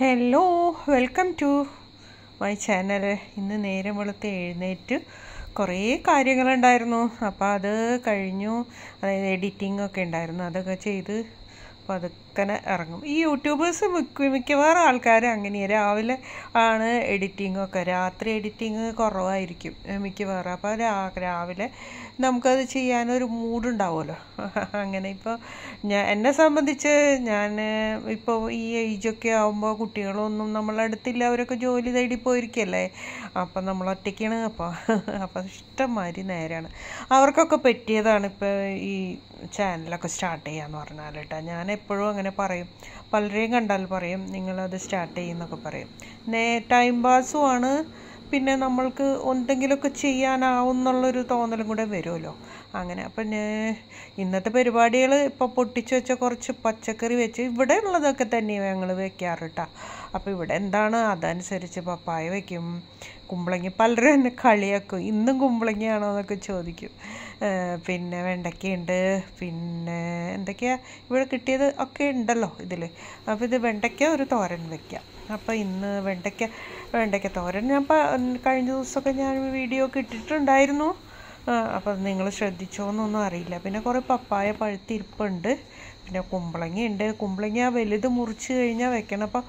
Hello welcome to my channel ഇന്ന് നേരം വെളുത്ത് എഴുന്നേറ്റ് കുറേ കാര്യങ്ങളുണ്ടായിരുന്നു അപ്പോൾ അത് കഴിഞ്ഞു അതായത് എഡിറ്റിംഗ് ഒക്കെ ഉണ്ടായിരുന്നു അതൊക്കെ ചെയ്ത് പതുക്കനെ ഇറങ്ങും ഈ യൂട്യൂബേഴ്സ് മിക്ക മിക്കവാറും ആൾക്കാർ അങ്ങനെയാണ് രാവിലെ ആണ് എഡിറ്റിംഗ് ഒക്കെ രാത്രി എഡിറ്റിംഗ് കുറവായിരിക്കും മിക്കവാറും അപ്പോൾ രാ രാവിലെ നമുക്കത് ചെയ്യാനൊരു മൂഡുണ്ടാവുമല്ലോ അങ്ങനെ ഇപ്പോൾ ഞാൻ എന്നെ സംബന്ധിച്ച് ഞാൻ ഇപ്പോൾ ഈ ഏജൊക്കെ ആകുമ്പോൾ കുട്ടികളൊന്നും നമ്മളെ അടുത്തില്ല അവരൊക്കെ ജോലി തേടി പോയിരിക്കല്ലേ അപ്പം നമ്മൾ ഒറ്റയ്ക്കാണ് അപ്പോൾ അപ്പോൾ ഇഷ്ടംമാതിരി നേരമാണ് അവർക്കൊക്കെ പറ്റിയതാണ് ഇപ്പോൾ ഈ ചാനലൊക്കെ സ്റ്റാർട്ട് ചെയ്യാന്ന് പറഞ്ഞാൽ കേട്ടോ ഞാൻ എപ്പോഴും അങ്ങനെ പറയും പലരെയും കണ്ടാൽ പറയും നിങ്ങളത് സ്റ്റാർട്ട് ചെയ്യുന്നൊക്കെ പറയും നേ ടൈം പാസും ആണ് പിന്നെ നമ്മൾക്ക് എന്തെങ്കിലുമൊക്കെ ചെയ്യാനാവും എന്നുള്ളൊരു തോന്നലും കൂടെ വരുമല്ലോ അങ്ങനെ അപ്പം ഇന്നത്തെ പരിപാടികൾ ഇപ്പോൾ പൊട്ടിച്ച് വെച്ച കുറച്ച് പച്ചക്കറി വെച്ച് ഇവിടെ ഉള്ളതൊക്കെ തന്നെയാണ് ഞങ്ങൾ വെക്കാറ് കേട്ടോ അപ്പോൾ ഇവിടെ എന്താണ് അതനുസരിച്ച് പപ്പായ വയ്ക്കും കുമ്പളങ്ങ പലരും എന്നെ കളിയാക്കും ഇന്നും കുമ്പളങ്ങയാണോ എന്നൊക്കെ ചോദിക്കും പിന്നെ വെണ്ടയ്ക്കയുണ്ട് പിന്നെ എന്തൊക്കെയാ ഇവിടെ കിട്ടിയത് ഒക്കെ ഉണ്ടല്ലോ ഇതിൽ അപ്പോൾ ഇത് വെണ്ടയ്ക്ക ഒരു തോരൻ വയ്ക്കാം അപ്പോൾ ഇന്ന് വെണ്ടയ്ക്ക വെണ്ടയ്ക്ക തോരൻ ഞാൻ കഴിഞ്ഞ ദിവസമൊക്കെ ഞാൻ വീഡിയോ ഒക്കെ ഇട്ടിട്ടുണ്ടായിരുന്നു അപ്പോൾ നിങ്ങൾ ശ്രദ്ധിച്ചോന്നൊന്നും അറിയില്ല പിന്നെ കുറേ പപ്പായ പഴുത്തിരിപ്പുണ്ട് പിന്നെ കുമ്പളങ്ങയുണ്ട് കുമ്പളങ്ങ വലുത് മുറിച്ച് കഴിഞ്ഞാൽ വെക്കണം അപ്പോൾ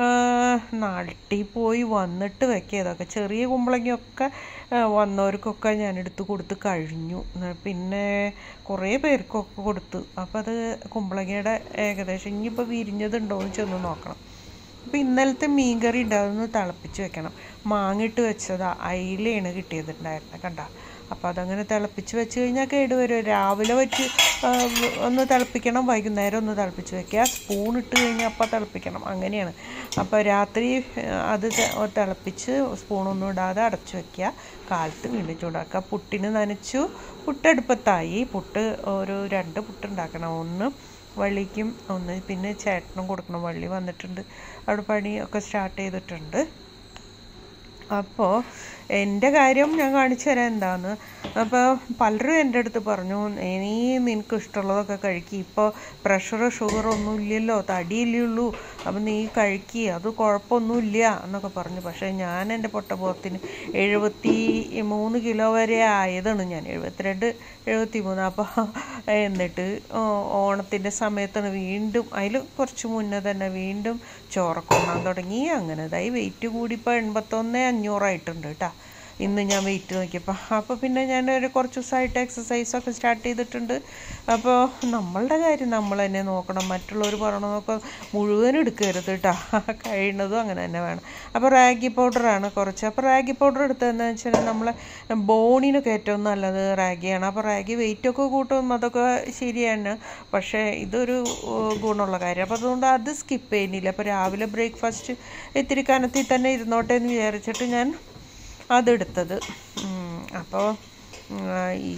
നാട്ടിൽ പോയി വന്നിട്ട് വെക്കിയതൊക്കെ ചെറിയ കുമ്പളങ്ങയൊക്കെ വന്നവർക്കൊക്കെ ഞാൻ എടുത്ത് കൊടുത്ത് കഴിഞ്ഞു പിന്നെ കുറേ പേർക്കൊക്കെ കൊടുത്തു അപ്പോൾ അത് കുമ്പളങ്ങയുടെ ഏകദേശം ഇനിയിപ്പോൾ വിരിഞ്ഞതുണ്ടോ എന്ന് ചെന്ന് നോക്കണം അപ്പോൾ ഇന്നലത്തെ മീൻകറി ഉണ്ടാകുന്ന തിളപ്പിച്ച് വെക്കണം മാങ്ങിട്ട് വെച്ചതാ അയിലയാണ് കിട്ടിയതുണ്ടായിരുന്നത് കണ്ട അപ്പോൾ അതങ്ങനെ തിളപ്പിച്ച് വെച്ച് കഴിഞ്ഞാൽ കേടുവരും രാവിലെ വെച്ച് ഒന്ന് തിളപ്പിക്കണം വൈകുന്നേരം ഒന്ന് തിളപ്പിച്ച് വെക്കുക സ്പൂൺ ഇട്ട് കഴിഞ്ഞാൽ അപ്പോൾ തിളപ്പിക്കണം അങ്ങനെയാണ് അപ്പോൾ രാത്രി അത് തിളപ്പിച്ച് സ്പൂണൊന്നും ഇടാതെ അടച്ചു വെക്കുക കാലത്ത് വീണ്ടും ചൂടാക്കുക പുട്ടിന് നനച്ചു പുട്ടെടുപ്പത്തായി പുട്ട് ഒരു രണ്ട് പുട്ടുണ്ടാക്കണം ഒന്ന് വള്ളിക്കും ഒന്ന് പിന്നെ ചേട്ടനും കൊടുക്കണം വള്ളി വന്നിട്ടുണ്ട് അവിടെ പണിയൊക്കെ സ്റ്റാർട്ട് ചെയ്തിട്ടുണ്ട് അപ്പോൾ എൻ്റെ കാര്യം ഞാൻ കാണിച്ചു തരാം എന്താന്ന് അപ്പോൾ പലരും എൻ്റെ അടുത്ത് പറഞ്ഞു നീ നിനക്ക് ഇഷ്ടമുള്ളതൊക്കെ കഴിക്കുക ഇപ്പോൾ പ്രഷർ ഷുഗർ ഒന്നും ഇല്ലല്ലോ തടിയില്ലേ ഉള്ളൂ അപ്പം നീ കഴിക്കുക അത് കുഴപ്പമൊന്നുമില്ല എന്നൊക്കെ പറഞ്ഞു പക്ഷേ ഞാൻ എൻ്റെ പൊട്ടപോത്തിന് എഴുപത്തി മൂന്ന് കിലോ വരെ ആയതാണ് ഞാൻ എഴുപത്തിരണ്ട് എഴുപത്തി മൂന്ന് അപ്പോൾ എന്നിട്ട് ഓണത്തിൻ്റെ സമയത്താണ് വീണ്ടും അതിൽ കുറച്ച് മുന്നേ തന്നെ വീണ്ടും ചോറൊക്കെ ഉണ്ണാൻ തുടങ്ങി അങ്ങനെ ഇതായി വെയിറ്റ് കൂടിപ്പോൾ എൺപത്തൊന്ന് അഞ്ഞൂറായിട്ടുണ്ട് കേട്ടോ ഇന്ന് ഞാൻ വെയിറ്റ് നോക്കിയപ്പോൾ അപ്പോൾ പിന്നെ ഞാൻ ഒരു കുറച്ച് ദിവസമായിട്ട് എക്സസൈസൊക്കെ സ്റ്റാർട്ട് ചെയ്തിട്ടുണ്ട് അപ്പോൾ നമ്മളുടെ കാര്യം നമ്മൾ തന്നെ നോക്കണം മറ്റുള്ളവർ പറയണതൊക്കെ മുഴുവൻ എടുക്കരുത് കേട്ടോ കഴിയുന്നതും അങ്ങനെ തന്നെ വേണം അപ്പോൾ റാഗി പൗഡറാണ് കുറച്ച് അപ്പോൾ റാഗി പൗഡർ എടുത്തതെന്ന് വെച്ചാൽ നമ്മളെ ബോണിനൊക്കെ ഏറ്റവും നല്ലത് റാഗിയാണ് അപ്പോൾ റാഗി വെയിറ്റൊക്കെ കൂട്ടും അതൊക്കെ ശരിയാണ് പക്ഷേ ഇതൊരു ഗുണമുള്ള കാര്യം അപ്പോൾ അതുകൊണ്ട് അത് സ്കിപ്പ് ചെയ്യുന്നില്ല അപ്പോൾ രാവിലെ ബ്രേക്ക്ഫാസ്റ്റ് ഇത്തിരി കനത്തിൽ തന്നെ ഇരുന്നോട്ടെ എന്ന് വിചാരിച്ചിട്ട് ഞാൻ അതെടുത്തത് അപ്പോൾ ഈ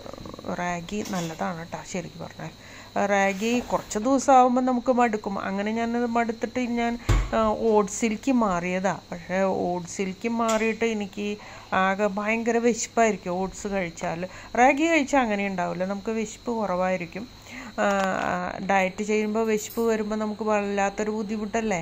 റാഗി നല്ലതാണ് കേട്ടോ ശരിക്കും പറഞ്ഞാൽ റാഗി കുറച്ച് ദിവസം ആകുമ്പോൾ നമുക്ക് മടുക്കും അങ്ങനെ ഞാനത് മടുത്തിട്ട് ഞാൻ ഓട്സിലേക്ക് മാറിയതാണ് പക്ഷേ ഓട്സിലേക്ക് മാറിയിട്ട് എനിക്ക് ആകെ ഭയങ്കര വിശപ്പായിരിക്കും ഓട്സ് കഴിച്ചാൽ റാഗി കഴിച്ചാൽ അങ്ങനെ ഉണ്ടാവില്ല നമുക്ക് വിശപ്പ് കുറവായിരിക്കും ഡയറ്റ് ചെയ്യുമ്പോൾ വിശപ്പ് വരുമ്പോൾ നമുക്ക് വല്ലാത്തൊരു ബുദ്ധിമുട്ടല്ലേ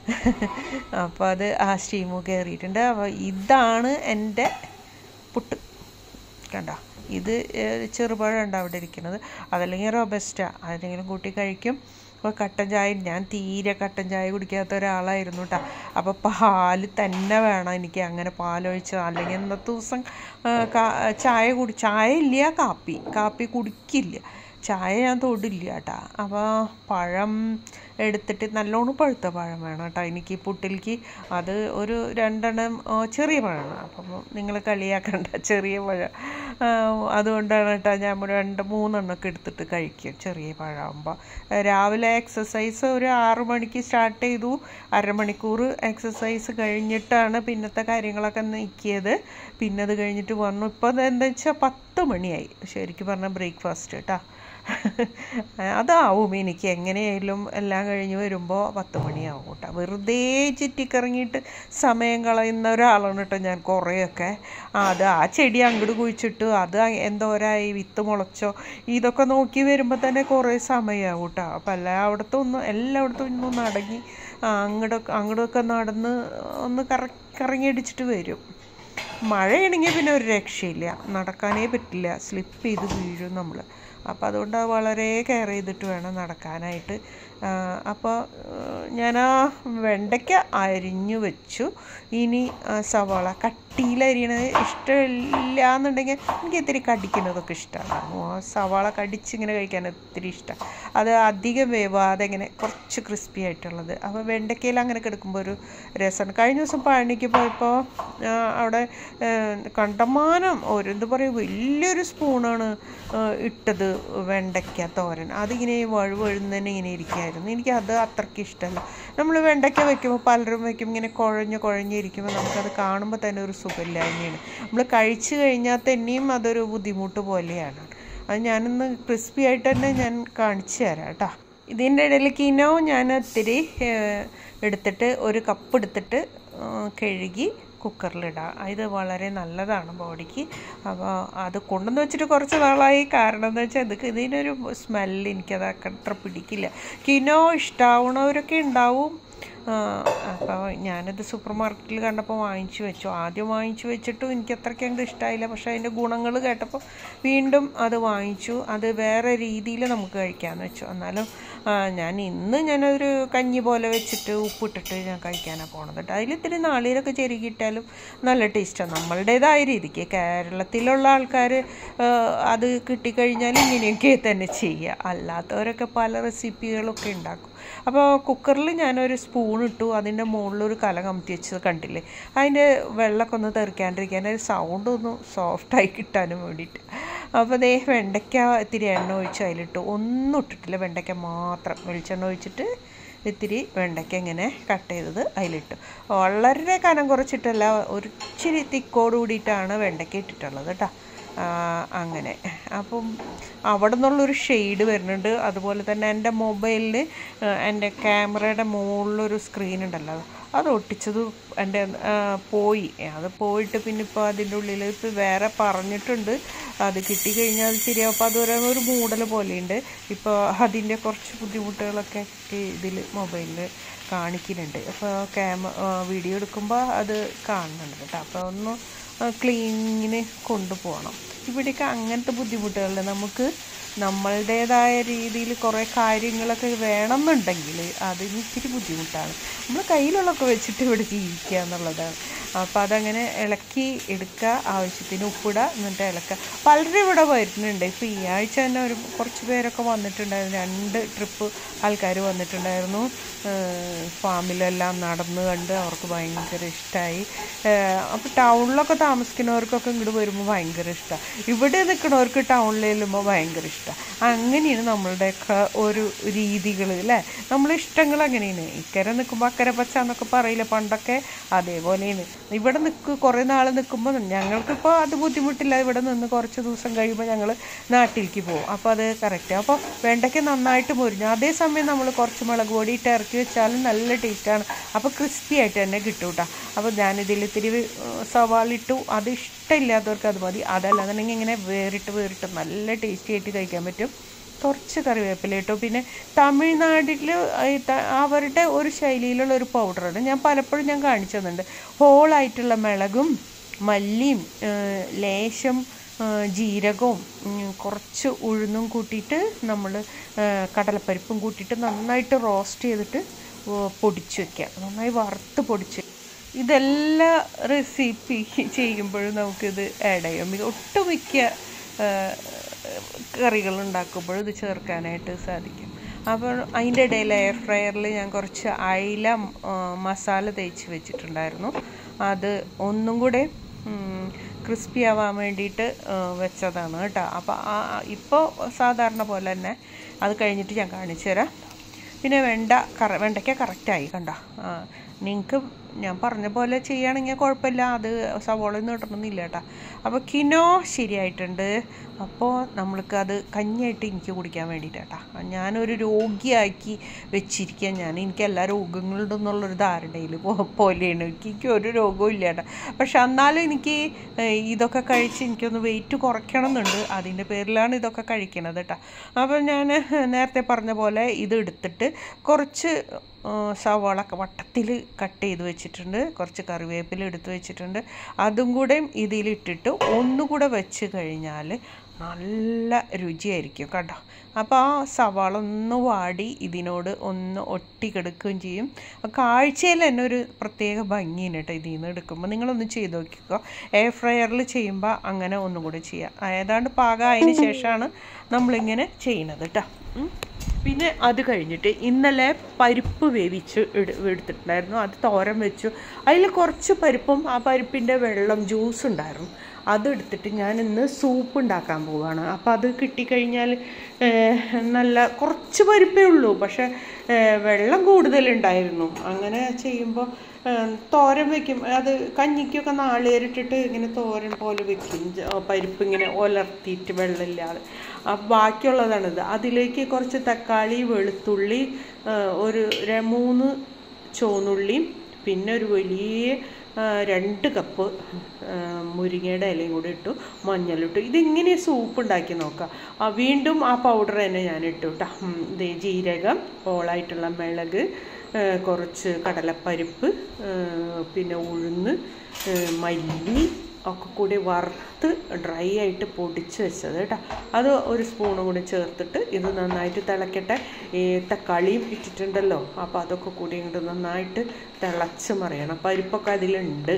അപ്പോൾ അത് ആ സ്റ്റീമു കയറിയിട്ടുണ്ട് അപ്പോൾ ഇതാണ് എൻ്റെ പുട്ട് കണ്ട ഇത് ചെറുപഴം ഉണ്ട് അവിടെ ഇരിക്കുന്നത് അതല്ലെങ്കിൽ റോബസ്റ്റ അതെങ്കിലും കൂട്ടി കഴിക്കും അപ്പോൾ കട്ടൻ ചായ ഞാൻ തീരെ കട്ടൻ ചായ കുടിക്കാത്ത ഒരാളായിരുന്നു കേട്ടോ അപ്പോൾ പാല് തന്നെ വേണം എനിക്ക് അങ്ങനെ പാലൊഴിച്ച് അല്ലെങ്കിൽ ഇന്നത്തെ ദിവസം ചായ കുടി ചായ ഇല്ല കാപ്പി കാപ്പി കുടിക്കില്ല ചായ ഞാൻ തൊടില്ല കേട്ടോ അപ്പോൾ പഴം എടുത്തിട്ട് നല്ലോണം പഴുത്ത പഴം വേണം കേട്ടോ എനിക്ക് പുട്ടിലേക്ക് അത് ഒരു രണ്ടെണ്ണം ചെറിയ പഴമാണ് അപ്പം നിങ്ങൾ കളിയാക്കണ്ട ചെറിയ പഴം അതുകൊണ്ടാണ് കേട്ടോ ഞാൻ രണ്ട് മൂന്നെണ്ണമൊക്കെ എടുത്തിട്ട് കഴിക്കും ചെറിയ പഴമാകുമ്പോൾ രാവിലെ എക്സസൈസ് ഒരു ആറ് മണിക്ക് സ്റ്റാർട്ട് ചെയ്തു അരമണിക്കൂർ എക്സസൈസ് കഴിഞ്ഞിട്ടാണ് പിന്നത്തെ കാര്യങ്ങളൊക്കെ നീക്കിയത് പിന്നെ അത് കഴിഞ്ഞിട്ട് വന്നു ഇപ്പോൾ എന്താ വെച്ചാൽ പത്ത് മണിയായി ശരിക്കും പറഞ്ഞാൽ ബ്രേക്ക്ഫാസ്റ്റ് കേട്ടോ അതാവും എനിക്ക് എങ്ങനെയായാലും എല്ലാം കഴിഞ്ഞ് വരുമ്പോൾ പത്ത് മണിയാവും കേട്ടോ വെറുതെ ചുറ്റിക്കറങ്ങിയിട്ട് സമയം കളയുന്ന ഒരാളാണ് കേട്ടോ ഞാൻ കുറേയൊക്കെ ആ, അത് ആ ചെടി അങ്ങോട്ട് കുഴിച്ചിട്ടു അത് എന്തോരായി വിത്ത് മുളച്ചോ ഇതൊക്കെ നോക്കി വരുമ്പോൾ തന്നെ കുറേ സമയമാവും കേട്ടോ അപ്പം എല്ലായിടത്തും ഒന്ന് എല്ലായിടത്തും ഒന്ന് നടങ്ങി അങ്ങോട്ടൊക്കെ അങ്ങോട്ടൊക്കെ നടന്ന് ഒന്ന് കറ കറങ്ങിയടിച്ചിട്ട് വരും മഴയാണെങ്കിൽ പിന്നെ ഒരു രക്ഷയില്ല നടക്കാനേ പറ്റില്ല സ്ലിപ്പ് ചെയ്ത് വീഴും നമ്മൾ അപ്പോൾ അതുകൊണ്ട് അത് വളരെ കെയർ ചെയ്തിട്ട് വേണം നടക്കാനായിട്ട് അപ്പോൾ ഞാൻ ആ വെണ്ടയ്ക്ക അരിഞ്ഞു വെച്ചു ഇനി ആ, സവാള കട്ടിയിൽ അരിയണത് ഇഷ്ടമില്ല എന്നുണ്ടെങ്കിൽ എനിക്ക് ഇത്തിരി കടിക്കുന്നതൊക്കെ ഇഷ്ടമാണ് ആ സവാള കടിച്ചിങ്ങനെ കഴിക്കാൻ ഒത്തിരി ഇഷ്ടമാണ് അത് അധികം വേവാതെ ഇങ്ങനെ കുറച്ച് ക്രിസ്പി ആയിട്ടുള്ളത് അപ്പോൾ വെണ്ടയ്ക്കയിൽ അങ്ങനെ കിടക്കുമ്പോൾ ഒരു രസമാണ് കഴിഞ്ഞ ദിവസം പഴനിക്ക് പോയപ്പോൾ ആ, അവിടെ ആ, കണ്ടമാനം ഒരു എന്താ പറയുക വലിയൊരു സ്പൂണാണ് ആ, ഇട്ടത് വെണ്ടയ്ക്ക തോരൻ അതിങ്ങനെ വഴുവഴുന്നന്നെ ഇങ്ങനെ ഇരിക്കുകയായിരുന്നു എനിക്കത് അത്രയ്ക്ക് ഇഷ്ടമല്ല നമ്മൾ വെണ്ടയ്ക്ക വെക്കുമ്പോൾ പലരും വെക്കും ഇങ്ങനെ കുഴഞ്ഞ് കുഴഞ്ഞിരിക്കുമ്പോൾ നമുക്കത് കാണുമ്പോൾ തന്നെ ഒരു സുഖമില്ലായ്മയാണ് നമ്മൾ കഴിച്ചു കഴിഞ്ഞാൽ തന്നെയും അതൊരു ബുദ്ധിമുട്ട് പോലെയാണ് അത് ഞാനൊന്ന് ക്രിസ്പി ആയിട്ട് തന്നെ ഞാൻ കാണിച്ചു തരാം കേട്ടോ ഇതിൻ്റെ ഇടയിൽ കിനോ ഞാൻ ഇത്തിരി ഏഹ്, എടുത്തിട്ട് ഒരു കപ്പ് എടുത്തിട്ട് ഏഹ്, കഴുകി കുക്കറിലിടാം ഇത് വളരെ നല്ലതാണ് ബോഡിക്ക് അപ്പോൾ അത് കൊണ്ടുവന്ന് വെച്ചിട്ട് കുറച്ച് നാളായി കാരണം എന്താ വെച്ചാൽ ഇത് ഇതിനൊരു സ്മെല്ല് എനിക്കത് അത്ര പിടിക്കില്ല കിനോ ഇഷ്ടാവണവരൊക്കെ ഉണ്ടാവും അപ്പോൾ ഞാനത് സൂപ്പർ മാർക്കറ്റിൽ കണ്ടപ്പോൾ വാങ്ങിച്ചു വെച്ചു ആദ്യം വാങ്ങിച്ചു വെച്ചിട്ടും എനിക്ക് അത്രയ്ക്ക് അങ്ങോട്ട് ഇഷ്ടമായില്ല പക്ഷേ അതിൻ്റെ ഗുണങ്ങൾ കേട്ടപ്പോൾ വീണ്ടും അത് വാങ്ങിച്ചു അത് വേറെ രീതിയിൽ നമുക്ക് കഴിക്കാമെന്ന് വെച്ചു എന്നാലും ആ, ഞാൻ ഇന്ന് ഞാനൊരു കഞ്ഞി പോലെ വെച്ചിട്ട് ഉപ്പിട്ടിട്ട് ഞാൻ കഴിക്കാനാണ് പോണത് കേട്ടോ അതിൽ ഇത്തിരി നാളികേരമൊക്കെ ചെരുകിയിട്ടാലും നല്ല ടേസ്റ്റാണ് നമ്മളുടേതായ രീതിക്ക് കേരളത്തിലുള്ള ആൾക്കാർ അത് കിട്ടിക്കഴിഞ്ഞാൽ ഇങ്ങനെയൊക്കെ തന്നെ ചെയ്യുക അല്ലാത്തവരൊക്കെ പല റെസിപ്പികളൊക്കെ ഉണ്ടാക്കും അപ്പോൾ കുക്കറിൽ ഞാനൊരു സ്പൂൺ ഇട്ടു അതിൻ്റെ മുകളിലൊരു കല കമത്തി വെച്ചത് കണ്ടില്ലേ അതിൻ്റെ വെള്ളമൊക്കെ ഒന്ന് തെറിക്കാണ്ടിരിക്കാൻ ഒരു സൗണ്ട് ഒന്ന് സോഫ്റ്റായി കിട്ടാനും വേണ്ടിയിട്ട് അപ്പോൾ ദേ വെണ്ടയ്ക്ക ഇത്തിരി എണ്ണ ഒഴിച്ച് അതിലിട്ടു ഒന്നും ഇട്ടിട്ടില്ല വെണ്ടയ്ക്ക മാത്രം വെളിച്ചെണ്ണ ഒഴിച്ചിട്ട് ഇത്തിരി വെണ്ടയ്ക്ക ഇങ്ങനെ കട്ട് ചെയ്തത് അതിലിട്ടു വളരെ കനം കുറച്ചിട്ടല്ല ഒരു ഇച്ചിരി തിക്കോട് കൂടിയിട്ടാണ് വെണ്ടയ്ക്ക ഇട്ടിട്ടുള്ളത് കേട്ടോ ആ, അങ്ങനെ അപ്പം അവിടെ നിന്നുള്ളൊരു ഷെയ്ഡ് വരുന്നുണ്ട് അതുപോലെ തന്നെ എൻ്റെ മൊബൈലിൽ എൻ്റെ ക്യാമറയുടെ മുകളിലൊരു സ്ക്രീൻ ഉണ്ടല്ലോ അത് ഒട്ടിച്ചത് എൻ്റെ ആ, പോയി അത് പോയിട്ട് പിന്നെ ഇപ്പോൾ അതിൻ്റെ ഉള്ളിൽ ഇപ്പോൾ വേറെ പറഞ്ഞിട്ടുണ്ട് അത് കിട്ടിക്കഴിഞ്ഞാൽ അത് ശരിയാവും അപ്പോൾ അതുവരെ ഒരു മൂടൽ പോലെയുണ്ട് ഇപ്പോൾ അതിൻ്റെ കുറച്ച് ബുദ്ധിമുട്ടുകളൊക്കെ ഇതിൽ മൊബൈലിൽ കാണിക്കുന്നുണ്ട് അപ്പോൾ ക്യാമ വീഡിയോ എടുക്കുമ്പോൾ അത് കാണുന്നുണ്ട് കേട്ടോ അപ്പോൾ ഒന്ന് ക്ലീനിങ്ങിന് കൊണ്ടുപോകണം ഇവിടെയൊക്കെ അങ്ങനത്തെ ബുദ്ധിമുട്ടുകളിൽ നമുക്ക് നമ്മളുടേതായ രീതിയിൽ കുറേ കാര്യങ്ങളൊക്കെ വേണമെന്നുണ്ടെങ്കിൽ അതിന് ഇത്തിരി ബുദ്ധിമുട്ടാണ് നമ്മൾ കയ്യിലുള്ളതൊക്കെ വെച്ചിട്ട് ഇവിടെ ജീവിക്കുക എന്നുള്ളതാണ് അപ്പോൾ അതങ്ങനെ ഇളക്കി എടുക്കുക ആവശ്യത്തിന് ഉപ്പിടുക എന്നിട്ട് ഇളക്കുക പലരും ഇവിടെ വരുന്നുണ്ട് ഇപ്പോൾ ഈ ആഴ്ച തന്നെ ഒരു കുറച്ച് പേരൊക്കെ വന്നിട്ടുണ്ടായിരുന്നു രണ്ട് ട്രിപ്പ് ആൾക്കാർ വന്നിട്ടുണ്ടായിരുന്നു ഏഹ് ഫാമിലെല്ലാം നടന്ന് കണ്ട് അവർക്ക് ഭയങ്കര ഇഷ്ടമായി അപ്പോൾ ടൗണിലൊക്കെ താമസിക്കുന്നവർക്കൊക്കെ ഇങ്ങോട്ട് വരുമ്പോൾ ഭയങ്കര ഇഷ്ടമാണ് ഇവിടെ നിൽക്കുന്നവർക്ക് ടൗണിൽ ചെല്ലുമ്പോൾ ഭയങ്കര ഇഷ്ടമാണ് അങ്ങനെയാണ് നമ്മളുടെയൊക്കെ ഒരു രീതികൾ അല്ലേ നമ്മളെ ഇഷ്ടങ്ങൾ അങ്ങനെയാണ് ഇക്കരെ നിൽക്കുമ്പോൾ അക്കരെ പച്ച എന്നൊക്കെ പറയില്ല പണ്ടൊക്കെ അതേപോലെയാണ് ഇവിടെ നിൽക്ക് കുറേ നാൾ നിൽക്കുമ്പോൾ ഞങ്ങൾക്കിപ്പോൾ അത് ബുദ്ധിമുട്ടില്ല ഇവിടെ നിന്ന് കുറച്ച് ദിവസം കഴിയുമ്പോൾ ഞങ്ങൾ നാട്ടിലേക്ക് പോകും അപ്പോൾ അത് കറക്റ്റ് അപ്പോൾ വെണ്ടയ്ക്ക നന്നായിട്ട് മുരിഞ്ഞു അതേസമയം നമ്മൾ കുറച്ച് മുളക് പൊടി ഇട്ട് ഇറക്കി വെച്ചാലും നല്ല ടേസ്റ്റാണ് അപ്പോൾ ക്രിസ്പി ആയിട്ട് തന്നെ കിട്ടും കേട്ടോ അപ്പോൾ ഞാനിതിൽ ഇത്തിരി ഏഹ്, സവാള ഇട്ടു അത് ഇഷ്ടമില്ലാത്തവർക്ക് അത് മതി അതല്ലാന്നുണ്ടെങ്കിൽ ഇങ്ങനെ വേറിട്ട് വേറിട്ട് നല്ല ടേസ്റ്റി ആയിട്ട് കഴിക്കാൻ പറ്റും കുറച്ച് കറിവേപ്പില ഇട്ടു പിന്നെ തമിഴ്നാട്ടിൽ അവരുടെ ഒരു ശൈലിയിലുള്ള ഒരു പൗഡറാണ് ഞാൻ പലപ്പോഴും ഞാൻ കാണിച്ചു തന്നിട്ടുണ്ട് ഹോളായിട്ടുള്ള മിളകും മല്ലിയും ഏഹ്, ലേശം ഏഹ്, ജീരകവും ഉം, കുറച്ച് ഉഴുന്നും കൂട്ടിയിട്ട് നമ്മൾ കടലപ്പരിപ്പും കൂട്ടിയിട്ട് നന്നായിട്ട് റോസ്റ്റ് ചെയ്തിട്ട് ഏഹ്, പൊടിച്ച് വെക്കുക നന്നായി വറുത്ത് പൊടിച്ച് ഇതെല്ലാ റെസിപ്പി ചെയ്യുമ്പോഴും നമുക്കിത് ആഡ് ചെയ്യാം മിക- ഒട്ടുമിക്ക കറികൾ ഉണ്ടാക്കുമ്പോഴും ഇത് ചേർക്കാനായിട്ട് സാധിക്കും അപ്പോൾ അതിൻ്റെ ഇടയിൽ എയർ ഫ്രയറിൽ ഞാൻ കുറച്ച് അയില ആ, മസാല തേച്ച് വെച്ചിട്ടുണ്ടായിരുന്നു അത് ഒന്നും കൂടെ ക്രിസ്പി ആവാൻ വേണ്ടിയിട്ട് ആ, വെച്ചതാണ് കേട്ടോ അപ്പോൾ ഇപ്പോൾ സാധാരണ പോലെ തന്നെ അത് കഴിഞ്ഞിട്ട് ഞാൻ കാണിച്ചു തരാം പിന്നെ വെണ്ട കറ വെണ്ടയ്ക്ക കറക്റ്റായി കണ്ടോ നിങ്ങൾക്ക് ഞാൻ പറഞ്ഞ പോലെ ചെയ്യുകയാണെങ്കിൽ കുഴപ്പമില്ല അത് സവോള ഒന്നും ഇടണമെന്നില്ല കേട്ടോ അപ്പോൾ കിനോ ശരിയായിട്ടുണ്ട് അപ്പോൾ നമ്മൾക്ക് അത് കഞ്ഞിയായിട്ട് എനിക്ക് കുടിക്കാൻ വേണ്ടിയിട്ട് കേട്ടോ ഞാനൊരു രോഗിയാക്കി വെച്ചിരിക്കുക ഞാൻ എനിക്ക് എല്ലാ രോഗങ്ങളുണ്ടെന്നുള്ളൊരു ധാരണയിൽ പോലെയാണ് എനിക്ക് എനിക്ക് ഒരു രോഗവും ഇല്ല കേട്ടോ പക്ഷെ എന്നാലും എനിക്ക് ഏഹ്, ഇതൊക്കെ കഴിച്ച് എനിക്കൊന്ന് വെയിറ്റ് കുറയ്ക്കണം എന്നുണ്ട് അതിൻ്റെ പേരിലാണ് ഇതൊക്കെ കഴിക്കണത് കേട്ടോ അപ്പോൾ ഞാൻ നേരത്തെ പറഞ്ഞ പോലെ ഇത് എടുത്തിട്ട് കുറച്ച് ഏഹ്, സവാള വട്ടത്തിൽ കട്ട് ചെയ്ത് വെച്ചിട്ടുണ്ട് കുറച്ച് കറിവേപ്പില എടുത്ത് വെച്ചിട്ടുണ്ട് അതും കൂടെ ഇതിലിട്ടിട്ട് ഒന്നുകൂടെ വെച്ച് കഴിഞ്ഞാൽ നല്ല രുചിയായിരിക്കും കേട്ടോ അപ്പോൾ ആ സവാള ഒന്ന് വാടി ഇതിനോട് ഒന്ന് ഒട്ടിക്കെടുക്കുകയും ചെയ്യും കാഴ്ചയിൽ തന്നെ ഒരു പ്രത്യേക ഭംഗിയാണ് കേട്ടോ ഇതിൽ നിന്ന് എടുക്കുമ്പോൾ നിങ്ങളൊന്ന് ചെയ്ത് നോക്കിക്കോ എയർ ഫ്രയറിൽ ചെയ്യുമ്പോൾ അങ്ങനെ ഒന്നും കൂടെ ചെയ്യാം ഏതാണ്ട് പാകമായതിന് ശേഷമാണ് നമ്മളിങ്ങനെ ചെയ്യുന്നത് കേട്ടോ ഉം. പിന്നെ അത് കഴിഞ്ഞിട്ട് ഇന്നലെ പരിപ്പ് വേവിച്ച് എടു- എടുത്തിട്ടുണ്ടായിരുന്നു അത് തോരൻ വെച്ചു അതിൽ കുറച്ച് പരിപ്പും ആ പരിപ്പിൻ്റെ വെള്ളം ജ്യൂസ് ഉണ്ടായിരുന്നു അതെടുത്തിട്ട് ഞാൻ ഇന്ന് സൂപ്പ് ഉണ്ടാക്കാൻ പോവുകയാണ് അപ്പോൾ അത് കിട്ടിക്കഴിഞ്ഞാൽ ഏഹ്, നല്ല കുറച്ച് പരിപ്പേ ഉള്ളൂ പക്ഷേ ഏഹ്, വെള്ളം കൂടുതലുണ്ടായിരുന്നു അങ്ങനെ ചെയ്യുമ്പോൾ ഏഹ്, തോരൻ വെക്കും അത് കഞ്ഞിക്കൊക്കെ നാളികേരിട്ടിട്ട് ഇങ്ങനെ തോരൻ പോലെ വെക്കും ജ- പരിപ്പ് ഇങ്ങനെ ഒലർത്തിയിട്ട് വെള്ളമില്ലാതെ അപ്പം ബാക്കിയുള്ളതാണിത് അതിലേക്ക് കുറച്ച് തക്കാളി വെളുത്തുള്ളി ഏഹ്, ഒരു ര- മൂന്ന് ചുവന്നുള്ളിയും പിന്നെ ഒരു വലിയ ആ, രണ്ട് കപ്പ് ആ, മുരിങ്ങയുടെ ഇലയും കൂടി ഇട്ടു മഞ്ഞളിട്ടു ഇതിങ്ങനെ സൂപ്പ് ഉണ്ടാക്കി നോക്കാം ആ, വീണ്ടും ആ പൗഡർ തന്നെ ഞാൻ ഇട്ടു കേട്ടോ ഇത് ജീരകം ഹോളായിട്ടുള്ള മിളക് ആ, കുറച്ച് കടലപ്പരിപ്പ് ആ, പിന്നെ ഉഴുന്ന് ആ, മല്ലി ഒക്കെ കൂടി വറുത്ത് ഡ്രൈ ആയിട്ട് പൊടിച്ച് വെച്ചത് കേട്ടോ അത് ഒരു സ്പൂണും കൂടി ചേർത്തിട്ട് ഇത് നന്നായിട്ട് തിളക്കട്ടെ ഈ തക്കാളിയും ഇട്ടിട്ടുണ്ടല്ലോ അപ്പോൾ അതൊക്കെ കൂടി ഇങ്ങോട്ട് നന്നായിട്ട് തിളച്ച് മറിയണം പരിപ്പൊക്കെ അതിലുണ്ട്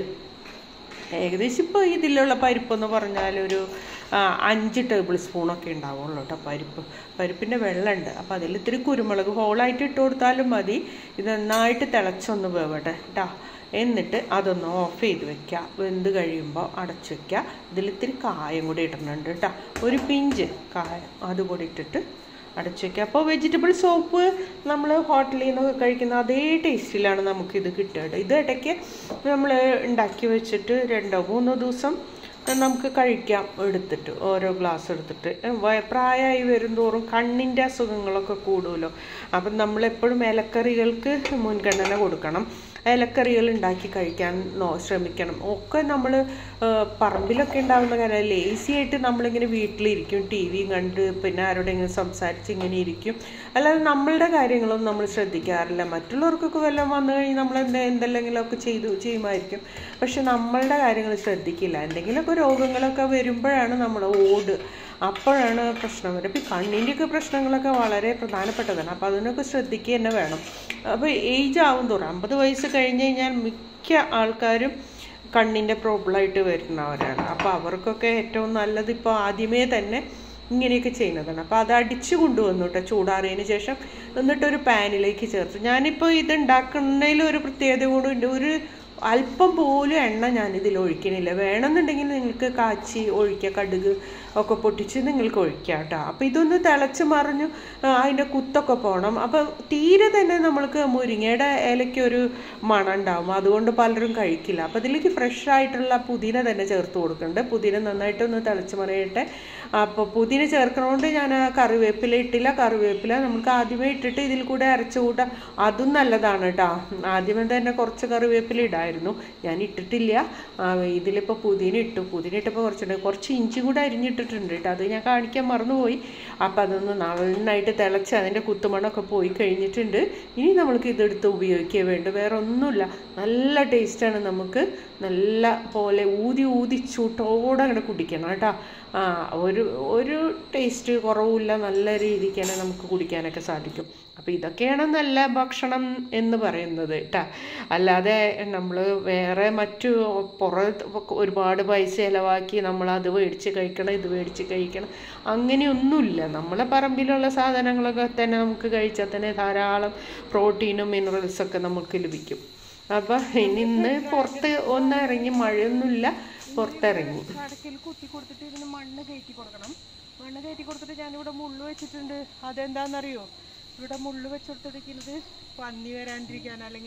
ഏകദേശം ഇപ്പോൾ ഇതിലുള്ള പരിപ്പെന്ന് പറഞ്ഞാൽ ഒരു ആ, അഞ്ച് ടേബിൾ സ്പൂണൊക്കെ ഉണ്ടാവുള്ളൂ കേട്ടോ പരിപ്പ് പരിപ്പിൻ്റെ വെള്ളമുണ്ട് അപ്പോൾ അതിൽ ഇത്തിരി കുരുമുളക് ഹോളായിട്ട് ഇട്ട് കൊടുത്താലും മതി ഇത് നന്നായിട്ട് തിളച്ചൊന്ന് വേവട്ടെ കേട്ടോ എന്നിട്ട് അതൊന്ന് ഓഫ് ചെയ്ത് വെക്കുക വെന്ത് കഴിയുമ്പോൾ അടച്ചു വെക്കുക ഇതിൽ ഇത്തിരി കായം കൂടി ഇടുന്നുണ്ട് കേട്ടോ ഒരു പിഞ്ച് കായം അതുകൂടി ഇട്ടിട്ട് അടച്ചു വെക്കുക അപ്പോൾ വെജിറ്റബിൾ സോപ്പ് നമ്മൾ ഹോട്ടലിൽ നിന്നൊക്കെ കഴിക്കുന്ന അതേ ടേസ്റ്റിലാണ് നമുക്കിത് കിട്ടുക കേട്ടോ. ഇത് ഇടയ്ക്ക് നമ്മൾ ഉണ്ടാക്കി വെച്ചിട്ട് രണ്ടോ മൂന്നോ ദിവസം നമുക്ക് കഴിക്കാം എടുത്തിട്ട് ഓരോ ഗ്ലാസ് എടുത്തിട്ട് വയ- പ്രായമായി വരുന്തോറും കണ്ണിൻ്റെ അസുഖങ്ങളൊക്കെ കൂടുമല്ലോ അപ്പം നമ്മളെപ്പോഴും ഇലക്കറികൾക്ക് മുൻഗണന കൊടുക്കണം ഇലക്കറികൾ ഉണ്ടാക്കി കഴിക്കാൻ നോ ശ്രമിക്കണം ഒക്കെ നമ്മൾ പറമ്പിലൊക്കെ ഉണ്ടാകുന്ന കാര്യം ലേസി ആയിട്ട് നമ്മളിങ്ങനെ വീട്ടിലിരിക്കും ടി വിയും കണ്ട് പിന്നെ ആരോടെങ്കിലും സംസാരിച്ച് ഇങ്ങനെ ഇരിക്കും അല്ലാതെ നമ്മളുടെ കാര്യങ്ങളൊന്നും നമ്മൾ ശ്രദ്ധിക്കാറില്ല മറ്റുള്ളവർക്കൊക്കെ വല്ലതും വന്നു കഴിഞ്ഞ് നമ്മൾ എന്ത് എന്തെല്ലെങ്കിലുമൊക്കെ ചെയ്തു ചെയ്യുമായിരിക്കും പക്ഷെ നമ്മളുടെ കാര്യങ്ങൾ ശ്രദ്ധിക്കില്ല എന്തെങ്കിലുമൊക്കെ രോഗങ്ങളൊക്കെ വരുമ്പോഴാണ് നമ്മൾ ഓട് അപ്പോഴാണ് പ്രശ്നം വരും അപ്പോൾ ഈ കണ്ണിൻ്റെയൊക്കെ പ്രശ്നങ്ങളൊക്കെ വളരെ പ്രധാനപ്പെട്ടതാണ് അപ്പോൾ അതിനൊക്കെ ശ്രദ്ധിക്കുക തന്നെ വേണം അപ്പോൾ ഏജ് ആവും തോറും അമ്പത് വയസ്സ് കഴിഞ്ഞ് കഴിഞ്ഞാൽ മിക്ക ആൾക്കാരും കണ്ണിൻ്റെ പ്രോബ്ലമായിട്ട് വരുന്നവരാണ് അപ്പോൾ അവർക്കൊക്കെ ഏറ്റവും നല്ലത് ഇപ്പോൾ ആദ്യമേ തന്നെ ഇങ്ങനെയൊക്കെ ചെയ്യുന്നതാണ് അപ്പോൾ അത് അടിച്ചു കൊണ്ടുവന്നു കേട്ടോ ചൂടാറിയതിന് ശേഷം എന്നിട്ടൊരു പാനിലേക്ക് ചേർത്തു ഞാനിപ്പോൾ ഇത് ഉണ്ടാക്കുന്നതിൽ ഒരു പ്രത്യേകത കൂടെ ഉണ്ട് ഒരു അല്പം പോലും എണ്ണ ഞാനിതിൽ ഒഴിക്കണില്ല വേണമെന്നുണ്ടെങ്കിൽ നിങ്ങൾക്ക് കാച്ചി ഒഴിക്കുക കടുക് ഒക്കെ പൊട്ടിച്ച് നിങ്ങൾക്ക് ഒഴിക്കാം കേട്ടോ അപ്പോൾ ഇതൊന്ന് തിളച്ച് മറിഞ്ഞു ആ, അതിൻ്റെ കുത്തൊക്കെ പോകണം അപ്പോൾ തീരെ തന്നെ നമ്മൾക്ക് മുരിങ്ങയുടെ ഇലയ്ക്ക് ഒരു മണം ഉണ്ടാവും അതുകൊണ്ട് പലരും കഴിക്കില്ല അപ്പോൾ ഇതിലേക്ക് ഫ്രഷ് ആയിട്ടുള്ള പുതിന തന്നെ ചേർത്ത് കൊടുക്കുന്നുണ്ട് പുതിന നന്നായിട്ടൊന്ന് തിളച്ച് മറിയട്ടെ അപ്പോൾ പുതിന ചേർക്കണോണ്ട് ഞാൻ ആ കറിവേപ്പില ഇട്ടില്ല കറിവേപ്പില നമുക്ക് ആദ്യമേ ഇട്ടിട്ട് ഇതിൽ കൂടെ അരച്ചു കൂട്ടാം അതും നല്ലതാണ് കേട്ടോ ആദ്യമേ തന്നെ കുറച്ച് കറിവേപ്പില ഇടായിരുന്നു ഞാൻ ഇട്ടിട്ടില്ല ആ, ഇതിലിപ്പോൾ പുതിന ഇട്ടു പുതിന ഇട്ടപ്പോൾ കുറച്ചുണ്ട് കുറച്ച് ഇഞ്ചി കൂടെ അരിഞ്ഞിട്ടിട്ടുണ്ട് കേട്ടോ അത് ഞാൻ കാണിക്കാൻ മറന്നുപോയി അപ്പോൾ അതൊന്ന് നന്നായിട്ട് തിളച്ച് അതിൻ്റെ കുത്തുമണമൊക്കെ പോയി കഴിഞ്ഞിട്ടുണ്ട് ഇനി നമ്മൾക്ക് ഇതെടുത്ത് ഉപയോഗിക്കുക വേണ്ട വേറെ ഒന്നുമില്ല നല്ല ടേസ്റ്റാണ് നമുക്ക് നല്ല പോലെ ഊതി ഊതി ചൂട്ടോടെ അങ്ങനെ കുടിക്കണം കേട്ടോ ആ ഒരു ഒരു ടേസ്റ്റ് കുറവുമില്ല നല്ല രീതിക്ക് തന്നെ നമുക്ക് കുടിക്കാനൊക്കെ സാധിക്കും അപ്പോൾ ഇതൊക്കെയാണ് നല്ല ഭക്ഷണം എന്ന് പറയുന്നത് കേട്ടോ അല്ലാതെ നമ്മൾ വേറെ മറ്റു പുറത്ത് ഒരുപാട് പൈസ ചിലവാക്കി നമ്മൾ അത് മേടിച്ച് കഴിക്കണം ഇത് മേടിച്ച് കഴിക്കണം അങ്ങനെയൊന്നുമില്ല നമ്മളെ പറമ്പിലുള്ള സാധനങ്ങളൊക്കെ തന്നെ നമുക്ക് കഴിച്ചാൽ തന്നെ ധാരാളം പ്രോട്ടീനും മിനറൽസൊക്കെ നമുക്ക് ലഭിക്കും അപ്പം ഇനി ഇന്ന് പുറത്ത് ഒന്ന് ഇറങ്ങി മഴയൊന്നുമില്ല പുറത്തിറങ്ങി കടക്കിൽ കുത്തി കൊടുത്തിട്ട് ഇതിന് മണ്ണ് കയറ്റി കൊടുക്കണം മണ്ണ് കയറ്റി കൊടുത്തിട്ട് ഞാനിവിടെ മുള്ളു വെച്ചിട്ടുണ്ട് അതെന്താണെന്നറിയോ ഇവിടെ മുള്ളു വെച്ചുകൊടുത്തിരിക്കുന്നത് പന്നി വരാണ്ടിരിക്കാൻ അല്ലെങ്കിൽ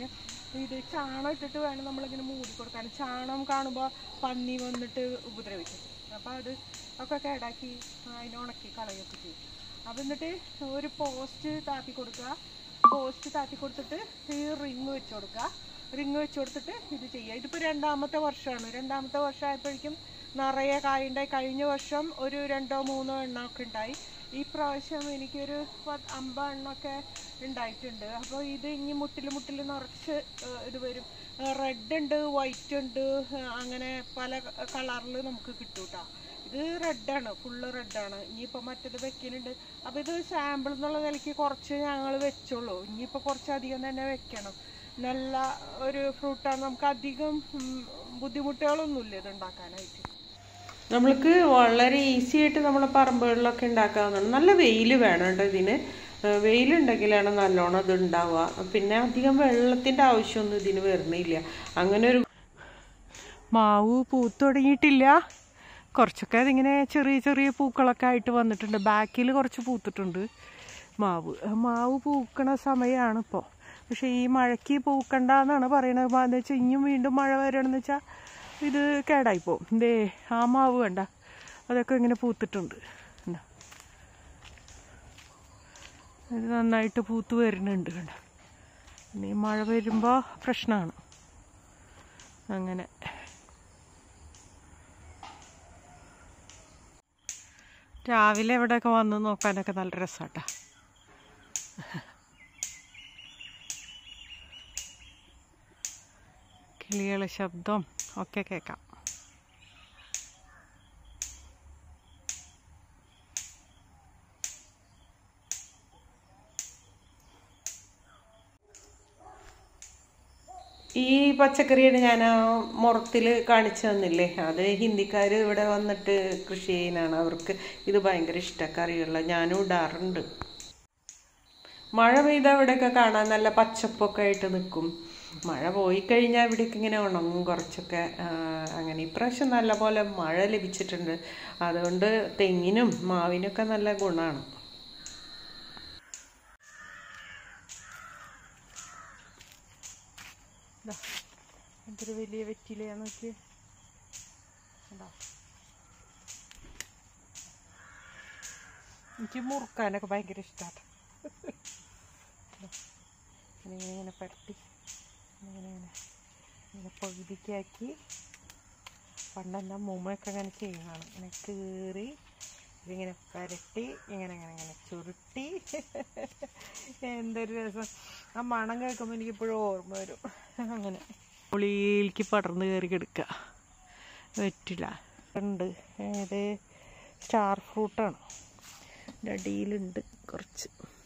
ഇത് ചാണം ഇട്ടിട്ട് വേണം നമ്മളിങ്ങനെ മൂടി കൊടുക്കാൻ ചാണം കാണുമ്പോൾ പന്നി വന്നിട്ട് ഉപദ്രവിക്കും അപ്പോൾ അത് ഒക്കെ കേടാക്കി അതിനെ ഉണക്കി കളയൊക്കെ ചെയ്യും അപ്പം എന്നിട്ട് ഒരു പോസ്റ്റ് താത്തി കൊടുക്കുക പോസ്റ്റ് താത്തി കൊടുത്തിട്ട് ഈ റിങ് വെച്ച് കൊടുക്കുക റിങ് വെച്ച് കൊടുത്തിട്ട് ഇത് ചെയ്യുക ഇതിപ്പോൾ രണ്ടാമത്തെ വർഷമാണ് രണ്ടാമത്തെ വർഷം ആയപ്പോഴേക്കും നിറയെ കായുണ്ടായി കഴിഞ്ഞ വർഷം ഒരു രണ്ടോ മൂന്നോ എണ്ണമൊക്കെ ഉണ്ടായി ഈ പ്രാവശ്യം എനിക്കൊരു പത്ത് അമ്പത് എണ്ണമൊക്കെ ഉണ്ടായിട്ടുണ്ട് അപ്പോൾ ഇത് ഇനി മുട്ടിൽ മുട്ടിൽ നിറച്ച് ഏഹ്, ഇത് വരും റെഡ് ഉണ്ട് വൈറ്റ് ഉണ്ട് ഏഹ്, അങ്ങനെ പല കളറിൽ നമുക്ക് കിട്ടും കേട്ടോ ഇത് റെഡാണ് ഫുള്ള് റെഡാണ് ഇനിയിപ്പോൾ മറ്റേത് വെക്കുന്നുണ്ട് അപ്പോൾ ഇത് സാമ്പിൾ എന്നുള്ള നിലയ്ക്ക് കുറച്ച് ഞങ്ങൾ വെച്ചോളൂ ഇനിയിപ്പോൾ കുറച്ചധികം തന്നെ വെക്കണം നല്ല ഒരു ഫ്രൂട്ടാണ് നമുക്ക് അധികം ഉം, ബുദ്ധിമുട്ടുകളൊന്നുമില്ല ഇത് ഉണ്ടാക്കാനായിട്ട് നമ്മൾക്ക് വളരെ ഈസി ആയിട്ട് നമ്മളെ പറമ്പുകളിലൊക്കെ ഉണ്ടാക്കാവുന്നതാണ് നല്ല വെയിൽ വേണം കേട്ടോ ഇതിന് ഏഹ് വെയിലുണ്ടെങ്കിലാണ് നല്ലോണം ഇത് ഉണ്ടാവുക പിന്നെ അധികം വെള്ളത്തിൻ്റെ ആവശ്യമൊന്നും ഇതിന് വരുന്നില്ല അങ്ങനെ ഒരു മാവ് പൂത്ത് തുടങ്ങിയിട്ടില്ല കുറച്ചൊക്കെ അതിങ്ങനെ ചെറിയ ചെറിയ പൂക്കളൊക്കെ ആയിട്ട് വന്നിട്ടുണ്ട് ബാക്കിൽ കുറച്ച് പൂത്തിട്ടുണ്ട് മാവ് മാവ് പൂക്കണ സമയമാണ് ഇപ്പോൾ പക്ഷേ ഈ മഴയ്ക്ക് പൂക്കണ്ടെന്നാണ് പറയണത് എന്ന് വെച്ചാൽ ഇനിയും വീണ്ടും മഴ വരണമെന്ന് വെച്ചാൽ ഇത് കേടായി പോകും ദേ ആ മാവ് വേണ്ട അതൊക്കെ ഇങ്ങനെ പൂത്തിട്ടുണ്ട് കണ്ടോ? ഇത് നന്നായിട്ട് പൂത്ത് വരുന്നുണ്ട് കണ്ട ഇനി മഴ വരുമ്പോൾ പ്രശ്നമാണ് അങ്ങനെ രാവിലെ എവിടെയൊക്കെ വന്ന് നോക്കാനൊക്കെ നല്ല രസമാട്ടാ കിളികളെ ശബ്ദം ഒക്കെ കേൾക്കാം ഈ പച്ചക്കറിയുടെ ഞാൻ ആ മുറത്തിൽ കാണിച്ചു തന്നില്ലേ അത് ഹിന്ദിക്കാർ ഇവിടെ വന്നിട്ട് കൃഷി ചെയ്യുന്നതാണ് അവർക്ക് ഇത് ഭയങ്കര ഇഷ്ടമാണ് കറികളിൽ ഞാനും ഇടാറുണ്ട് മഴ പെയ്താൽ ഇവിടെയൊക്കെ കാണാൻ നല്ല പച്ചപ്പൊക്കെ ആയിട്ട് നിൽക്കും മഴ പോയി കഴിഞ്ഞാൽ ഇവിടേക്ക് ഇങ്ങനെ ഉണങ്ങും കുറച്ചൊക്കെ ആ, അങ്ങനെ ഇപ്രാവശ്യം നല്ല പോലെ മഴ ലഭിച്ചിട്ടുണ്ട് അതുകൊണ്ട് തെങ്ങിനും മാവിനൊക്കെ നല്ല ഗുണമാണ് എന്തൊരു വലിയ വെറ്റിലയാ നോക്കി എനിക്ക് മുറുക്കാനൊക്കെ ഭയങ്കര ഇഷ്ടമാണ് ഇങ്ങനെ ഇങ്ങനെ പരത്തി ഇങ്ങനെ ഇങ്ങനെ ഇങ്ങനെ പകുതിക്കാക്കി പണ്ടെൻ്റെ അമ്മൂമ്മയൊക്കെ അങ്ങനെ ചെയ്യുന്നതാണ് ഇങ്ങനെ കീറി ഇതിങ്ങനെ പരട്ടി ഇങ്ങനെ ഇങ്ങനെ ഇങ്ങനെ ചുരുട്ടി എന്തൊരു രസം ആ മണം കേൾക്കുമ്പോൾ എനിക്ക് ഇപ്പോഴും ഓർമ്മ വരും അങ്ങനെ ഉള്ളിലേക്ക് പടർന്ന് കയറി കിടക്കുക പറ്റില്ല ഉണ്ട് ഇത് സ്റ്റാർ ഫ്രൂട്ടാണ് ഇതിൻ്റെ അടിയിലുണ്ട് കുറച്ച്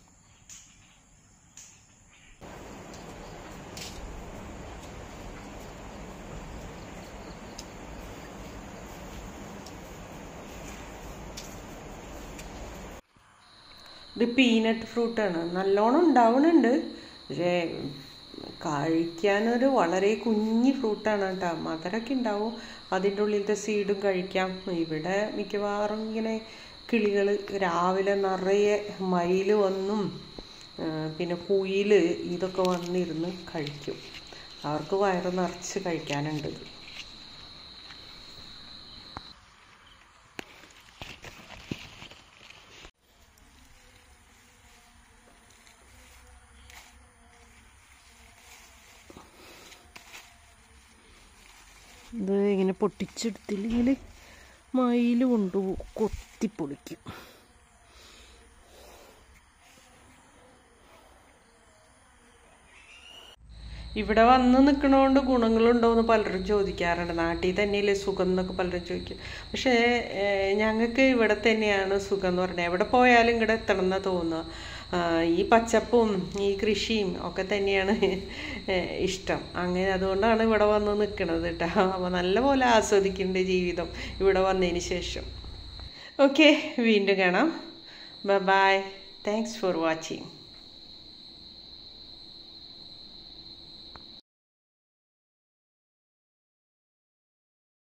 ഇത് പീനട്ട് ഫ്രൂട്ടാണ് നല്ലോണം ഉണ്ടാവുന്നുണ്ട് പക്ഷേ കഴിക്കാനൊരു വളരെ കുഞ്ഞി ഫ്രൂട്ടാണ് കേട്ടോ മധുരമൊക്കെ ഉണ്ടാവും അതിൻ്റെ ഉള്ളിലത്തെ സീഡും കഴിക്കാം ഇവിടെ മിക്കവാറും ഇങ്ങനെ കിളികൾ രാവിലെ നിറയെ മയിൽ വന്നും ആ, പിന്നെ കുയിൽ ഇതൊക്കെ വന്നിരുന്ന് കഴിക്കും അവർക്ക് വയറ് നിറച്ച് കഴിക്കാനുണ്ട് ഇത്. ഇത് ഇങ്ങനെ പൊട്ടിച്ചെടുത്തില്ലെങ്കിൽ മയിൽ കൊണ്ട് കൊത്തിപ്പൊളിക്കും ഇവിടെ വന്ന് നിൽക്കണോണ്ട് ഗുണങ്ങളുണ്ടോ എന്ന് പലരും ചോദിക്കാറുണ്ട് നാട്ടിൽ തന്നെയല്ലേ സുഖം എന്നൊക്കെ പലരും ചോദിക്കും പക്ഷേ ഞങ്ങൾക്ക് ഇവിടെ തന്നെയാണ് സുഖം എന്ന് പറഞ്ഞാൽ എവിടെ പോയാലും ഇവിടെ എത്തണം എന്നാ തോന്നുക ആ, ഈ പച്ചപ്പും ഈ കൃഷിയും ഒക്കെ തന്നെയാണ് ഏഹ്, ഇഷ്ടം അങ്ങനെ അതുകൊണ്ടാണ് ഇവിടെ വന്ന് നിൽക്കുന്നത് കേട്ടോ അപ്പോൾ നല്ലപോലെ ആസ്വദിക്കുന്നുണ്ട് ജീവിതം ഇവിടെ വന്നതിന് ശേഷം ഓക്കെ വീണ്ടും കാണാം ബൈ താങ്ക്സ് ഫോർ വാച്ചിങ്